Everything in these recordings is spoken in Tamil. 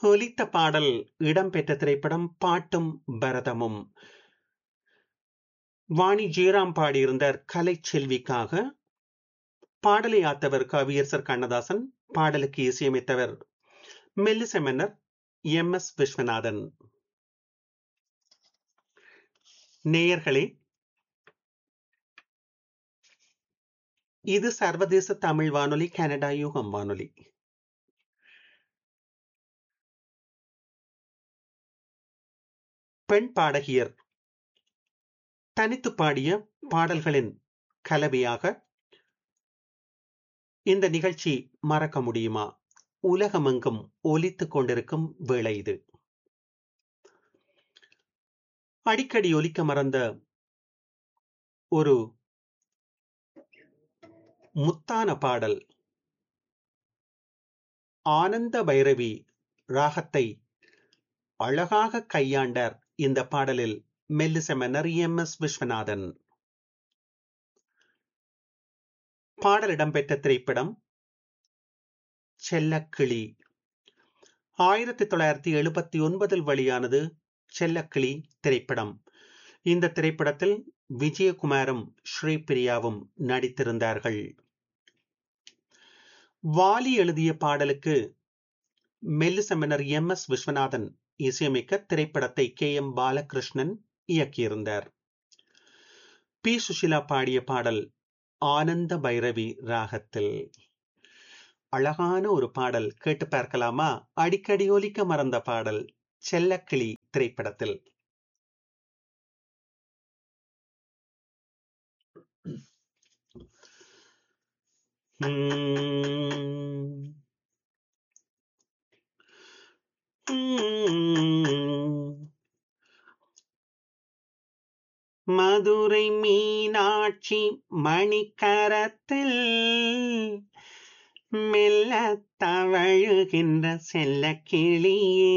ஒலித்த பாடல் இடம்பெற்ற திரைப்படம் பாட்டும் பரதமும் வாணி ஜெயராம் பாடியிருந்தார் கலைச்செல்விக்காக பாடலை ஆத்தவர் கவியரசர் கண்ணதாசன் பாடலுக்கு இசையமைத்தவர் மெல்லிசை மன்னர் எம் எஸ் விஸ்வநாதன் நேயர்களே இது சர்வதேச தமிழ் வானொலி கனடா யூகம் வானொலி பெண் பாடகியர் தனித்து பாடிய பாடல்களின் கலவையாக இந்த நிகழ்ச்சி மறக்க முடியுமா உலகமெங்கும் ஒலித்துக் கொண்டிருக்கும் வேளை இது அடிக்கடி ஒலிக்க மறந்த ஒரு முத்தான பாடல் ஆனந்த பைரவி ராகத்தை அழகாக கையாண்டார் இந்த பாடலில் மெல்லிசமன்னர் எம் எஸ் விஸ்வநாதன் பாடல் இடம்பெற்ற திரைப்படம் செல்லக்கிளி ஆயிரத்தி தொள்ளாயிரத்தி எழுபத்தி ஒன்பதில் வெளியானது செல்லக்கிளி திரைப்படம் இந்த திரைப்படத்தில் விஜயகுமாரும் ஸ்ரீபிரியாவும் நடித்திருந்தார்கள் வாலி எழுதிய பாடலுக்கு மெல்லிசமன்னர் எம் எஸ் விஸ்வநாதன் இசையமைக்க திரைப்படத்தை கே எம் பாலகிருஷ்ணன் இயக்கியிருந்தார் பி சுஷிலா பாடிய பாடல் ஆனந்த பைரவி ராகத்தில் அழகான ஒரு பாடல் கேட்டு பார்க்கலாமா அடிக்கடி ஒலிக்க மறந்த பாடல் செல்லக்கிளி திரைப்படத்தில் மதுரை மீனாட்சி மணிக்கரத்தில் மெல்ல தவழுகின்ற செல்ல கிளியே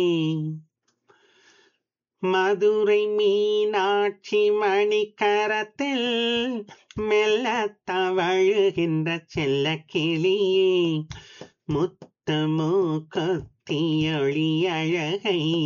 மதுரை மீனாட்சி மணிக்கரத்தில் மெல்ல தவழுகின்ற செல்ல கிளியே முத்தமோ கத்தியொளி அழகை